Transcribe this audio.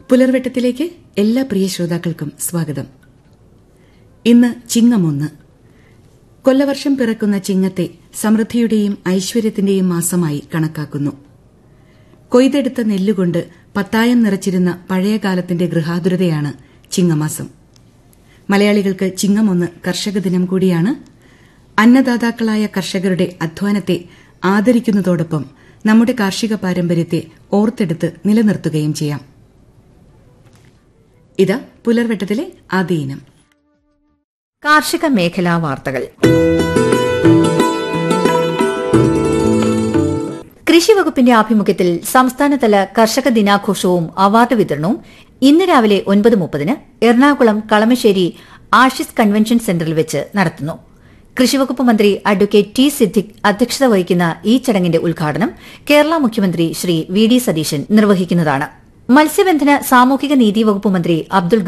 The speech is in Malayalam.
പുലർവെട്ടത്തിലേക്ക് എല്ലാ പ്രിയ ശ്രോതാക്കൾക്കും സ്വാഗതം ഇന്ന് ചിങ്ങമൊന്ന് കൊല്ലവർഷം പിറക്കുന്ന ചിങ്ങത്തെ സമൃദ്ധിയുടെയും ഐശ്വര്യത്തിന്റെയും മാസമായി കണക്കാക്കുന്നു കൊയ്തെടുത്ത നെല്ലുകൊണ്ട് പത്തായം നിറച്ചിരുന്ന പഴയകാലത്തിന്റെ ഗൃഹാതുരതയാണ് ചിങ്ങമാസം മലയാളികൾക്ക് ചിങ്ങമൊന്ന് കർഷക ദിനം കൂടിയാണ് അന്നദാതാക്കളായ കർഷകരുടെ അധ്വാനത്തെ ആദരിക്കുന്നതോടൊപ്പം നമ്മുടെ കാർഷിക പാരമ്പര്യത്തെ ഓർത്തെടുത്ത് നിലനിർത്തുകയും ചെയ്യാം ഇത് പുലർവെട്ടത്തിലെ ആദ്യ ഇനം കാർഷിക മേഖലാ വാർത്തകൾ കൃഷി വകുപ്പിന്റെ ആഭിമുഖ്യത്തിൽ സംസ്ഥാനതല കർഷക ദിനാഘോഷവും അവാർഡ് വിതരണവും ഇന്ന് രാവിലെ ഒൻപത് മുപ്പതിന് എറണാകുളം കളമശ്ശേരി ആഷിസ് കൺവെൻഷൻ സെന്ററിൽ വെച്ച് നടത്തുന്നു കൃഷിവകുപ്പ് മന്ത്രി അഡ്വക്കേറ്റ് ടി സിദ്ദിഖ് അധ്യക്ഷത വഹിക്കുന്ന ഈ ചടങ്ങിന്റെ ഉദ്ഘാടനം കേരള മുഖ്യമന്ത്രി ശ്രീ വി ഡി സതീശൻ നിർവഹിക്കുന്നതാണ് മത്സ്യബന്ധന സാമൂഹിക നീതി വകുപ്പ് മന്ത്രി അബ്ദുൾ